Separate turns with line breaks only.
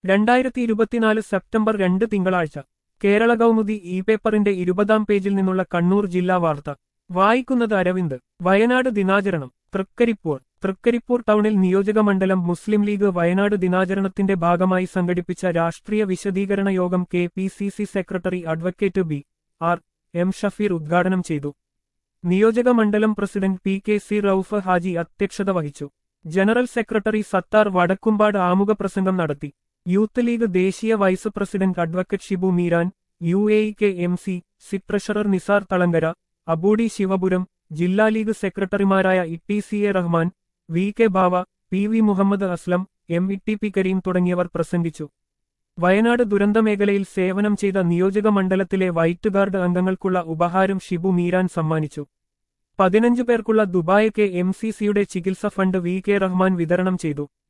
രണ്ടായിരത്തി ഇരുപത്തിനാല് സെപ്റ്റംബർ രണ്ട് തിങ്കളാഴ്ച കേരള കൗമുദി ഇ പേപ്പറിന്റെ ഇരുപതാം പേജിൽ നിന്നുള്ള കണ്ണൂർ ജില്ലാ വാർത്ത വായിക്കുന്നത് അരവിന്ദ് വയനാട് ദിനാചരണം തൃക്കരിപ്പൂർ തൃക്കരിപ്പൂർ ടൗണിൽ നിയോജകമണ്ഡലം മുസ്ലിം ലീഗ് വയനാട് ദിനാചരണത്തിന്റെ ഭാഗമായി സംഘടിപ്പിച്ച രാഷ്ട്രീയ വിശദീകരണ യോഗം K P C C secretary advocate B R M Shafeer ഉദ്ഘാടനം ചെയ്തു നിയോജകമണ്ഡലം president P K C Rauf Haji അധ്യക്ഷത വഹിച്ചു ജനറൽ സെക്രട്ടറി സത്താർ വടക്കുംപാട് ആമുഖപ്രസംഗം നടത്തി യൂത്ത് ലീഗ് ദേശീയ vice president advocate Shibu Meeran U A K M C C treasurer Nisar Thalangara Aboodi Sivapuram ജില്ലാ ലീഗ് സെക്രട്ടറിമാരായ E C A Rahman V K Bava P V Muhammad Aslam M E T P Kareem തുടങ്ങിയവർ പ്രസംഗിച്ചു വയനാട് ദുരന്തമേഖലയിൽ സേവനം ചെയ്ത നിയോജക മണ്ഡലത്തിലെ വൈറ്റ് ഗാർഡ് അംഗങ്ങൾക്കുള്ള ഉപഹാരം ഷിബു മീരാൻ സമ്മാനിച്ചു പതിനഞ്ചു പേർക്കുള്ള ദുബായ് കെ എം സി സിയുടെ ചികിത്സ ഫണ്ട് വി കെ റഹ്മാൻ വിതരണം ചെയ്തു